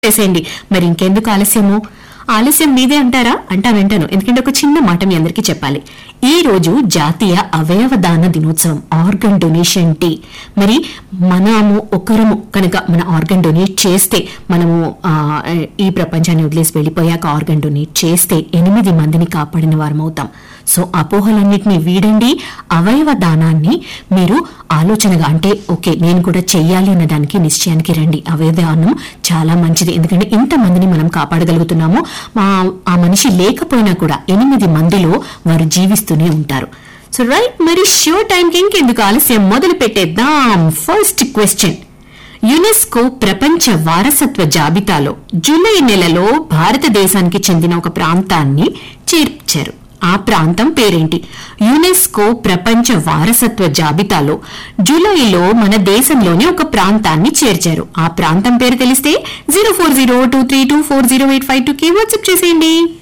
చేసేయండి మరి ఇంకెందుకు ఆలస్యము ఆలస్యం మీదే అంటారా అంటా వింటాను ఎందుకంటే ఒక చిన్న మాట మీ అందరికీ చెప్పాలి ఈ రోజు జాతీయ అవయవ దాన దినోత్సవం ఆర్గన్ డొనేషన్ డే మరి మనము ఒకరము కనుక మన ఆర్గన్ డొనేట్ చేస్తే మనము ఆ, ఈ ప్రపంచాన్ని వదిలేసి వెళ్ళిపోయాక ఆర్గన్ డొనేట్ చేస్తే ఎనిమిది మందిని కాపాడిన వారం అవుతాం సో అపోహలన్నిటినీ వీడండి అవయవ దానాన్ని మీరు ఆలోచనగా అంటే ఓకే నేను కూడా చెయ్యాలి అన్న దానికి నిశ్చయానికి రండి అవయవ దానం చాలా మంచిది ఎందుకంటే ఇంతమందిని మనం కాపాడగలుగుతున్నాము మా ఆ మనిషి లేకపోయినా కూడా ఎనిమిది మందిలో వారు జీవిస్తూనే ఉంటారు సో రైట్ మరి షో టైంకి ఇంకెందుకు ఆలస్యం మొదలు పెట్టేద్దాం ఫస్ట్ క్వశ్చన్ యునెస్కో ప్రపంచ వారసత్వ జాబితాలో జూలై నెలలో భారతదేశానికి చెందిన ఒక ప్రాంతాన్ని చేర్చారు ఆ ప్రాంతం పేరేంటి యునెస్కో ప్రపంచ వారసత్వ జాబితాలో జూలైలో మన దేశంలోని ఒక ప్రాంతాన్ని చేర్చారు ఆ ప్రాంతం పేరు తెలిస్తే zero four zero two three two four zero eight five two కి వాట్సాప్ చేసేయండి